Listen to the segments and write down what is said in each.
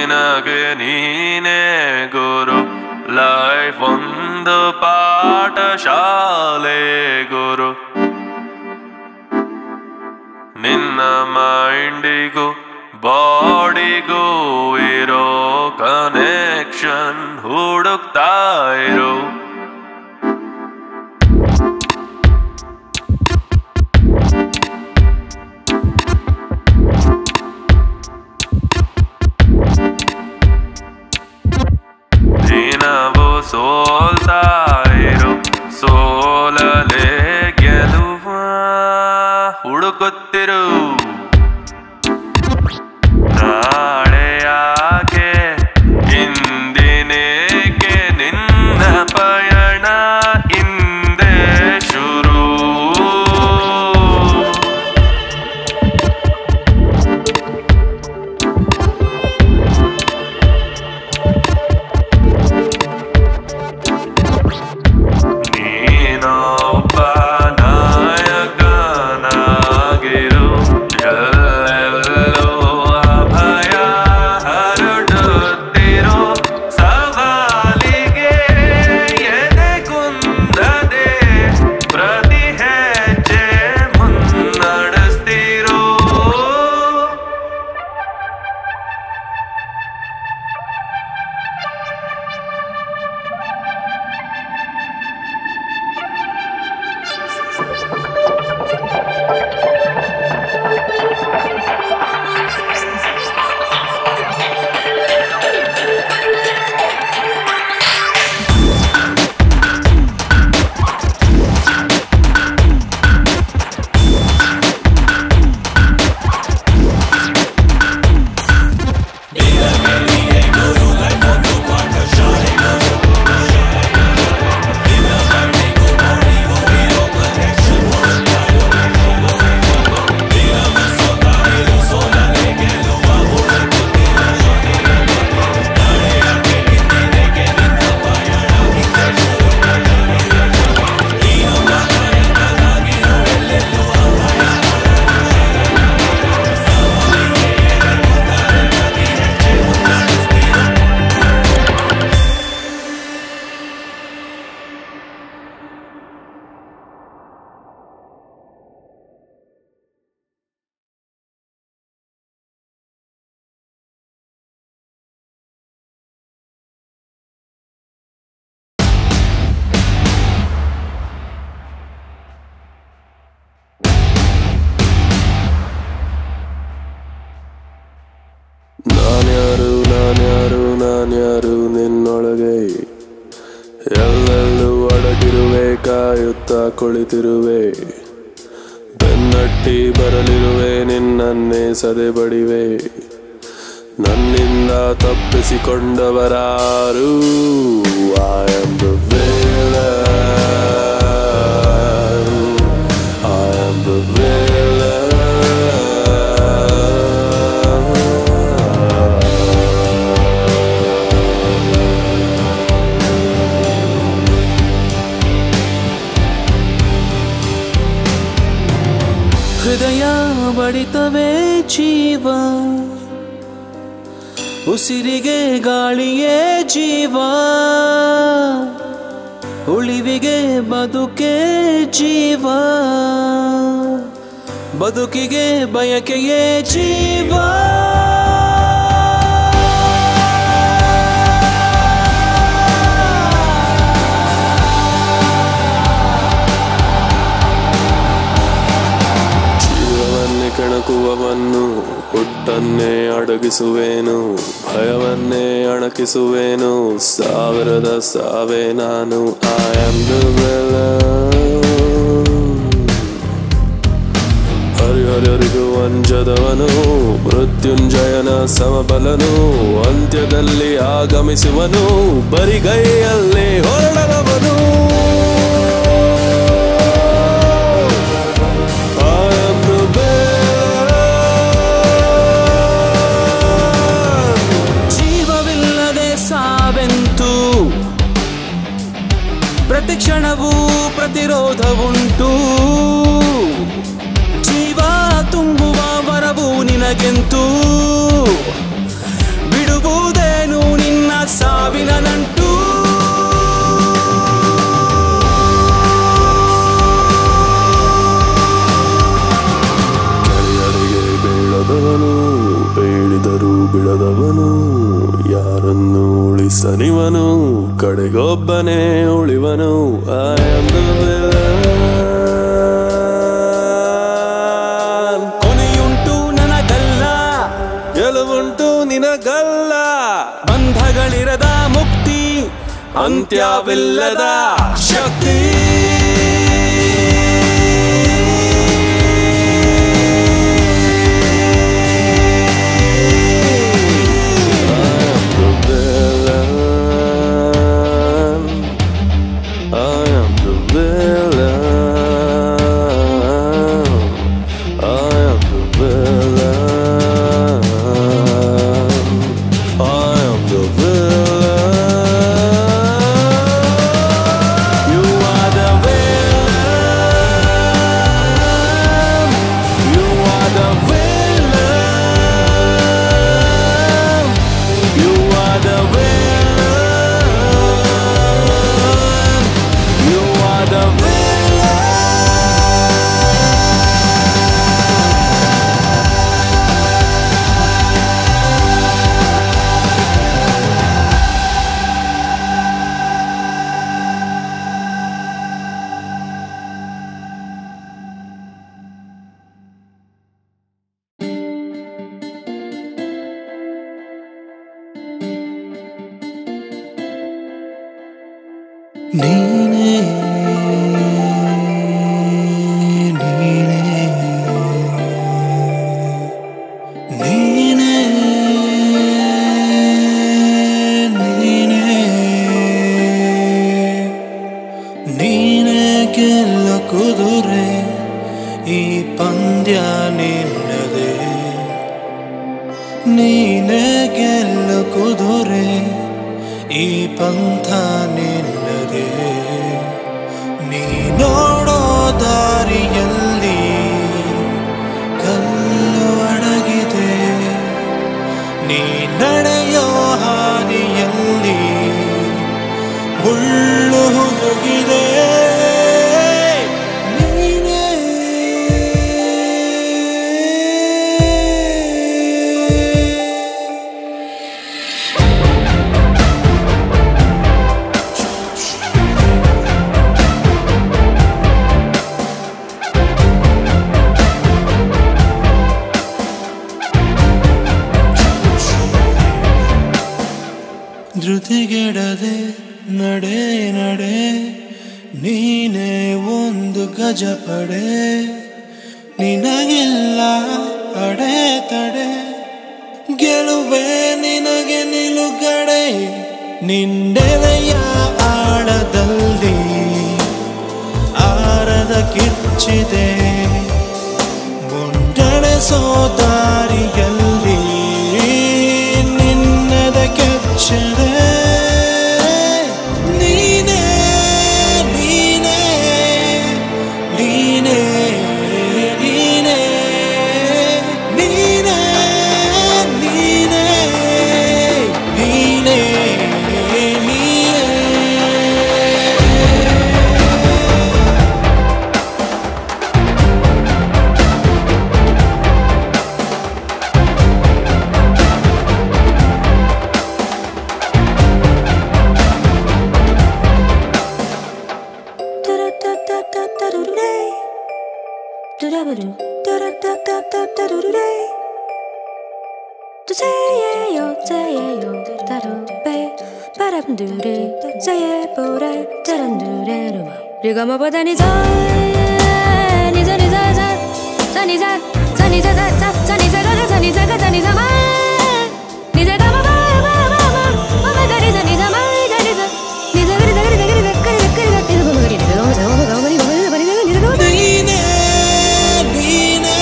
ನಿನಗೆ ನೀನೇ ಗುರು ಲೈಫ್ ಒಂದು ಪಾಠಶಾಲೆ ಗುರು ನಿನ್ನ ಮೈಂಡಿಗೂ ಬಾಡಿಗೂ ಇರೋ ಕನೆಕ್ಷನ್ ಹುಡುಕ್ತಾ ಇರೋ ದಿನವೂ ಸೋಲ್ತಾ ಇರು ಸೋಲಲೆ ಗೆಲುವ ಹುಡುಕುತ್ತಿರು ನಾಳೆ ಯಾಕೆ ಇಂದಿನೇಕೆ ನಿನ್ನ ಪಯಣ ಹಿಂದೆ ಶುರು ನೀನೊಬ್ಬ ನಾಯಕನಾಗಿರು ಎಲ್ಲೆಲ್ಲೂ ಅಭಯ ಹರಡುತ್ತಿರೋ ಸವಾಲಿಗೆ ಎದೆ ಕುಂದದೆ ಪ್ರತಿ ಹೆಜ್ಜೆ ಮುನ್ನಡೆಸ್ತಿರೋ ನಾನ್ಯಾರು ನಾನ್ಯಾರು ನಾನ್ಯಾರು ನಿನ್ನೊಳಗೆ ಎಲ್ಲೆಲ್ಲೂ ಅಡಗಿರುವೆ ಕಾಯುತ್ತಾ ಕುಳಿತಿರುವೆ ಬೆನ್ನಟ್ಟಿ ಬರಲಿರುವೆ ನಿನ್ನನ್ನೇ ಸದೆ ಬಡಿವೆ ನನ್ನಿಂದ ತಪ್ಪಿಸಿಕೊಂಡವರಾರು I am the villain. I am the villain. ಹೃದಯ ಬಡಿತವೇ ಜೀವ ಉಸಿರಿಗೆ ಗಾಳಿಯೇ ಜೀವ ಉಳಿವಿಗೆ ಬದುಕೆ ಜೀವ ಬದುಕಿಗೆ ಬಯಕೆಯೇ ಜೀವ ಜೀವವನ್ನೇ ಕೆಣಕುವವನ್ನು ಹುಟ್ಟನ್ನೇ ಅಡಗಿಸುವೇನು ಭಯವನ್ನೇ ಅಣಕಿಸುವೇನು ಸಾವಿರದ ಸಾವೇ ನಾನು I am the villain. ಹರಿಹರರಿಗೂ ಅಂಜದವನು ಮೃತ್ಯುಂಜಯನ ಸಮಬಲನು ಅಂತ್ಯದಲ್ಲಿ ಆಗಮಿಸುವನು ಬರಿಗೈಯಲ್ಲಿ ಹೊರಡದವನು I am the villain. ಜೀವವಿಲ್ಲದೆ ಸಾವೆಂತು ಪ್ರತಿಕ್ಷಣವೂ ಪ್ರತಿರೋಧವುಂಟು ಜೀವ ತುಂಬುವ ವರವು ನಿನಗೆಂತೂ ಬಿಡುವ ಇರುವುದೇನು ನಿನ್ನ ಸಾವಿನ ನಂಟು ಕೆಳಗಡೆಗೆ ಬೀಳದವನು ಬೇಡಿದರೂ ಬಿಡದವನು ಯಾರನ್ನು ಉಳಿಸನಿವನು ಕಡೆಗೊಬ್ಬನೇ ಉಳಿವನು I am the villain. ಕೊನೆಯುಂಟು ನನಗಲ್ಲ ಗೆಲುವುಂಟು ನಿನಗಲ್ಲ ಬಂಧಗಳಿರದ ಮುಕ್ತಿ ಅಂತ್ಯವಿಲ್ಲದ ಶಕ್ತಿ the villain. I am the villain. I am the villain. I am the villain. You are the villain. You are the villain. You are the villain. You are the villain. ನೀನೇ ನೀನೇ ನೀನೇ ನೀನೇ ನೀನೇ ಗೆಲ್ಲ ಕುದುರೆ ಈ ಪಂದ್ಯ ನಿನ್ನದೇ ನೀನೇ ಗೆಲ್ಲ ಕುದುರೆ ಈ ಪಂಥ ನಿನ್ನದೇ ನೀ ನೋಡೋ ದಾರಿಯಲ್ಲಿ ಕಲ್ಲು ಅಡಗಿದೆ ನೀ ನಡೆಯೋ ಹಾದಿಯಲ್ಲಿ ಮುಳ್ಳು ಹುದುಗಿದೆ ನೀನೇ ಧೃತಿಗೆಡದೆ ನಡೆ ನಡೆ ನೀನೇ ಒಂದು ಗಜಪಡೆ ನಿನಗಿಲ್ಲ ಅಡೆ ತಡೆ ಗೆಲುವೆ ನಿನಗೆ ನಿಲುಗಡೆ ನಿನ್ನೆಲೆಯ ಆಳದಲ್ಲಿ ಆರದ ಕಿಚ್ಚಿದೆ ಮುಂದಡೆ ಸೋದಾರಿಯಲ್ಲಿ ನಿನ್ನದ ಕೆಚ್ಚದೆ ನೀನೇ ನೀನೇ ನೀನೇ ನೀನೇ ನೀನೇ ನೀನೇ ನೀನೇ ನೀನೇ 리가 뭐보다 니자 니자 니자 자 자니자 자니자 자자 자니자 자자 자니자 가 자니자 마 니자 가마바바바바 마마가리 자니자 마 자니자 니자 그리 자그리 자그리 자그리 자그리 자그리 자그리 자그리 너무 잘 너무 너무 많이 너무 많이 너무 많이 너무 ನೀನೇ ನೀನೇ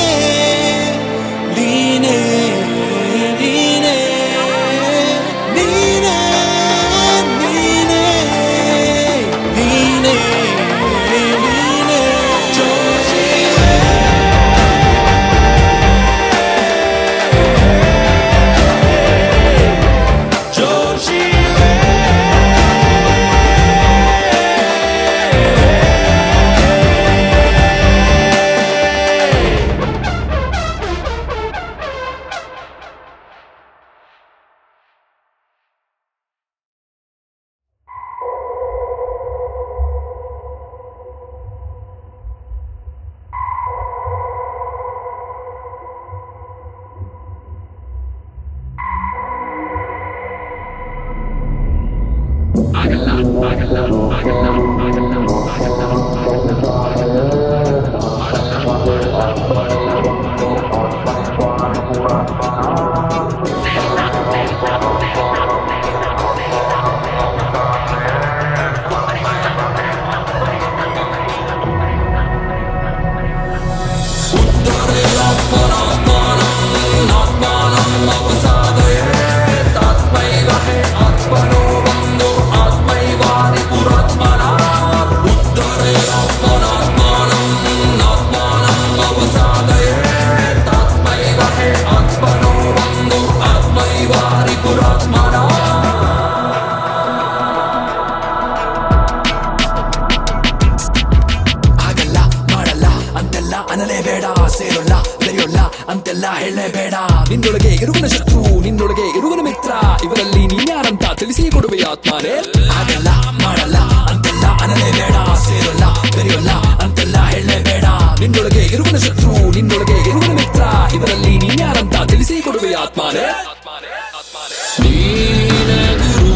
ನೀನೇ ನೀನೇ ನೀನೇ ನೀನೇ ನೀನೇ ನೀನೇ ಜೋಶಿಯೇ ಆಗಲ್ಲ ಮಾಡಲ್ಲ ಅಂತೆಲ್ಲ ಅನ್ನಲೇಬೇಡ ಸೇರೋಲ್ಲ ಬೆರೆಯೋಲ್ಲ ಅಂತೆಲ್ಲ ಹೇಳಲೇಬೇಡ ನಿನ್ನೊಳಗೆ ಇರುವನ ಶತ್ರು ನಿನ್ನೊಳಗೆ ಇರುವನ ಮಿತ್ರ ಇವರಲ್ಲಿ ನೀನ್ಯಾರಂತ ತಿಳಿಸಿ ಕೊಡುವೆ ಆತ್ಮನೇ ಆಗಲ್ಲ ಮಾಡಲ್ಲ ಅಂತೆಲ್ಲ ಅನ್ನಲೇಬೇಡ ಸೇರೋಲ್ಲ ಬೆರೆಯೋಲ್ಲ ಅಂತೆಲ್ಲ ಹೇಳಲೇಬೇಡ ನಿನ್ನೊಳಗೆ ಇರುವನ ಶತ್ರು ನಿನ್ನೊಳಗೆ ಇರುವನ ಮಿತ್ರ ಇವರಲ್ಲಿ ನೀನ್ಯಾರಂತ ತಿಳಿಸಿ ಕೊಡುವೆ ಆತ್ಮನೇ ನೀನೇ ಗುರು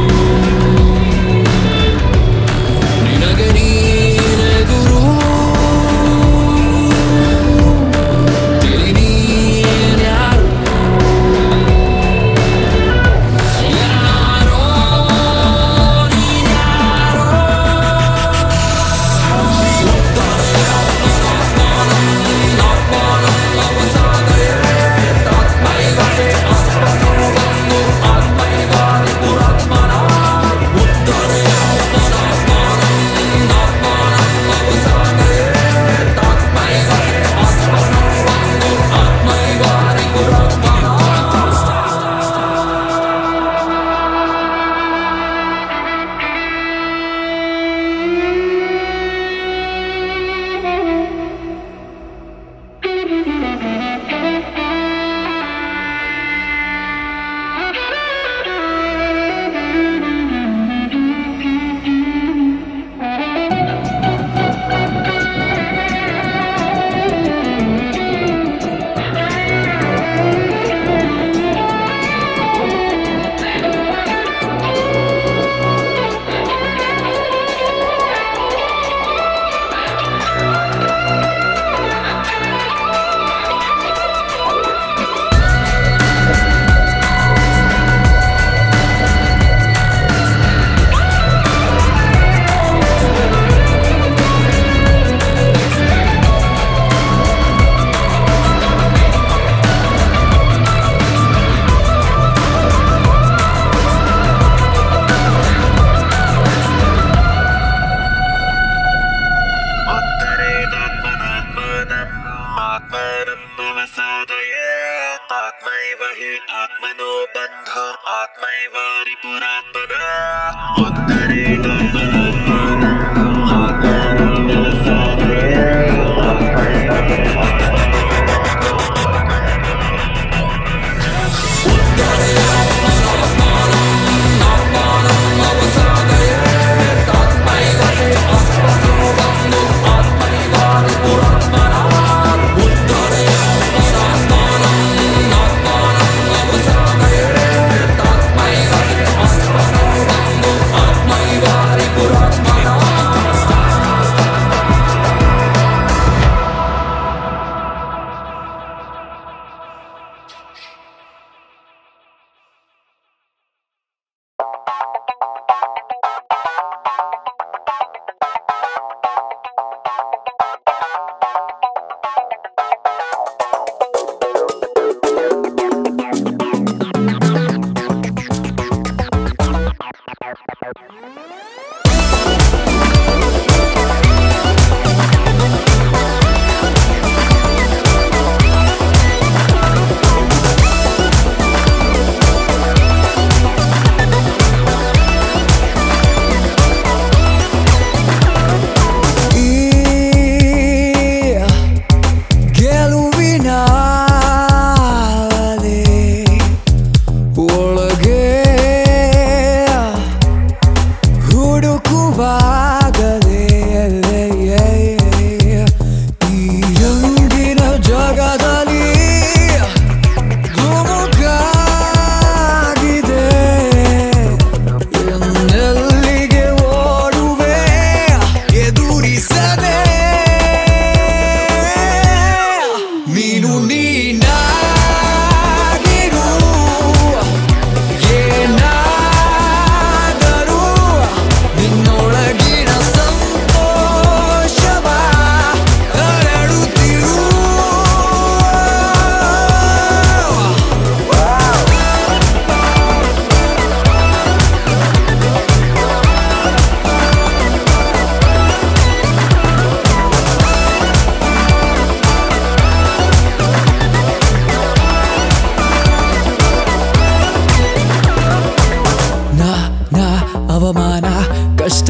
ನಿನಗೆ ನೀನೇ ಗುರು ತಿಳಿ ನೀನ್ಯಾರು ಯಾರೋ ನೀನ್ಯಾರೋ आत्मैव हि आत्मनो बन्ध आत्मैव रिपुरात्मन उत्तरेणात्मनात्मानम् आत्मानम् ಆತ್ಮೈವಾರಿ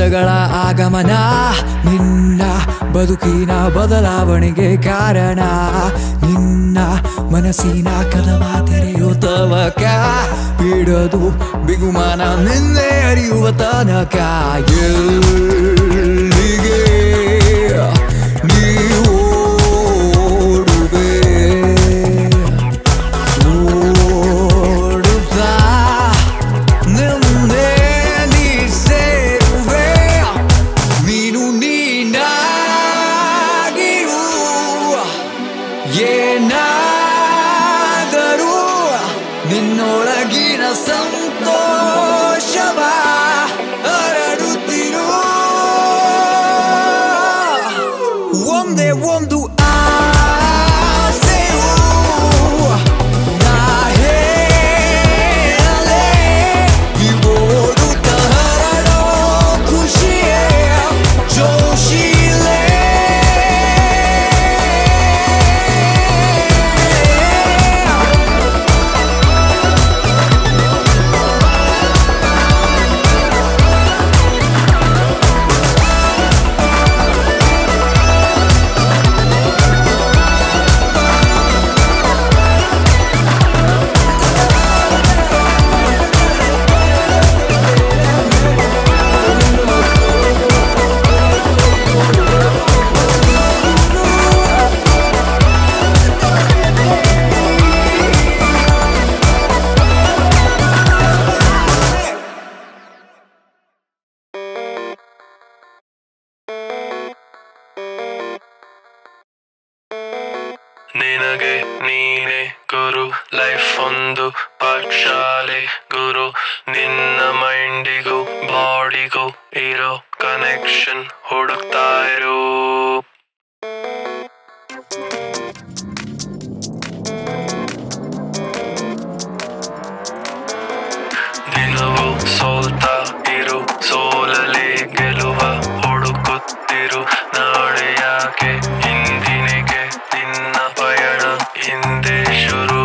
ಕಷ್ಟಗಳ ಆಗಮನ ನಿನ್ನ ಬದುಕಿನ ಬದಲಾವಣೆಗೆ ಕಾರಣ ನಿನ್ನ ಮನಸ್ಸಿನ ಕದವ ತೆರೆಯುತ್ತವಕ ಬಿಡದು ಬಿಗುಮಾನ ನಿನ್ನೆ ಅರಿಯುವ ತನಕ ಎಲ್ಲಿಗೆ ನೀ ಓಡುವೆ ಓಡುತ್ತಾ ನಿನ್ನೆ ನೀ ಸೇರುವೆ ನೀನು ನೀನಾಗಿರು ಏನಾದರೂ ನಿನ್ನೊಳಗಿನ ಸಂತೋಷವ ಹರಡುತ್ತಿರು ಒಂದೇ ಒಂದು ಆಸೆಯು ನಾ ಹೇಳಲೇ ಈ ಓಡುತ್ತ ಹರಡೋ ಖುಷಿಯೇ ಜೋಶಿಲೇ ನಿನಗೆ ನೀನೆ ಗುರು ಲೈಫ್ ಒಂದು ಪಾಠಶಾಲೆ ಗುರು ನಿನ್ನ ಮೈಂಡಿಗೂ ಬಾಡಿಗೂ ಇರೋ ಕನೆಕ್ಷನ್ ಹುಡುಕ್ತಾ ಇರು ದಿನವೂ ಸೋಲ್ತಾ ಇರು ಸೋಲಲೆ ಗೆಲುವ ಹುಡುಕುತ್ತಿರು ನಾಳೆ ಯಾಕೆ ಹಿಂದಿನಿಗೆ ನಿನ್ನ ಪಯಣ ಹಿಂದೆ ಶುರು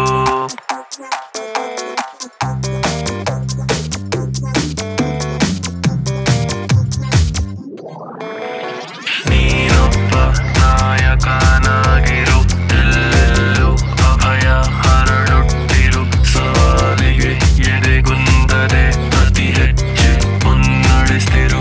ನೀನೊಬ್ಬ ನಾಯಕನಾಗಿರು ಎಲ್ಲೆಲ್ಲೂ ಅಭಯ ಹರಡುತ್ತಿರು ಸವಾಲಿಗೆ ಎದೆಗುಂದದೆ ಅತಿ ಹೆಚ್ಚೆ ಮುನ್ನಡೆಸ್ತಿರು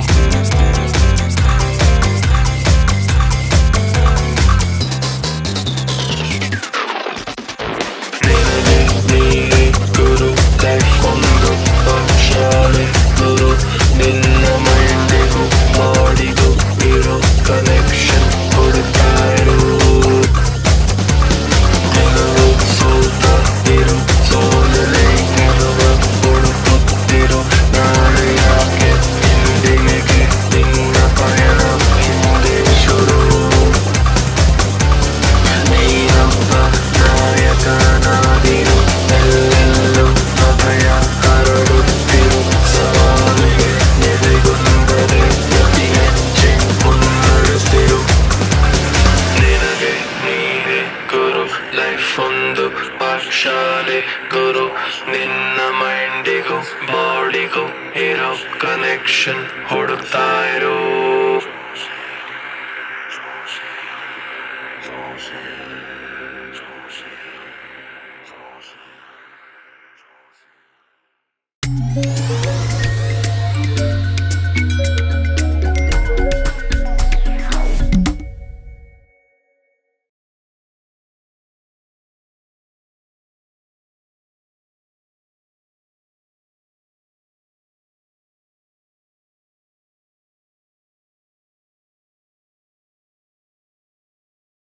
ನಿನಗೆ ನೀನೆ ಗುರು ಲೈಫ್ ಒಂದು ಪಾಠಶಾಲೆ ಗುರು ನಿನ್ನ ಮೈಂಡಿಗೂ ಬಾಡಿಗೂ ಇರೋ ಕನೆಕ್ಷನ್ ಹುಡುಕ್ತಾ ಇರು ದಿನವೂ ಸೋಲ್ತಾ ಇರು ಸೋಲಲೆ ಗೆಲುವ ಹುಡುಕುತ್ತಿರು ನಾಳೆ ಯಾಕೆ ಹಿಂದಿಗೆ ನಿನ್ನ ಪಯಣ ಹಿಂದೆ ಶುರು ನೀನೊಬ್ಬ ನಾಯಕನಾದಿರು ಎಲ್ಲೆಲ್ಲೂ ಅಭಯ ಹರಡುತ್ತಿರು ಸವಾಲಿಗೆ ಎದೆಗುಂದರೆ ಅತಿ ಹೆಚ್ಚೆ ಮುನ್ನಡೆಸ್ತಿರು ನಿನಗೆ ನೀನೆ ಗುರು ಲೈಫ್ ಒಂದು ಪಾಠಶಾಲೆ ಗುರು ನಿನ್ನ ಮೈಂಡಿಗೂ ಬಾಡಿಗೂ ಇರೋ ಕನೆಕ್ಷನ್ ಹುಡುಕ್ತಾ ಇರು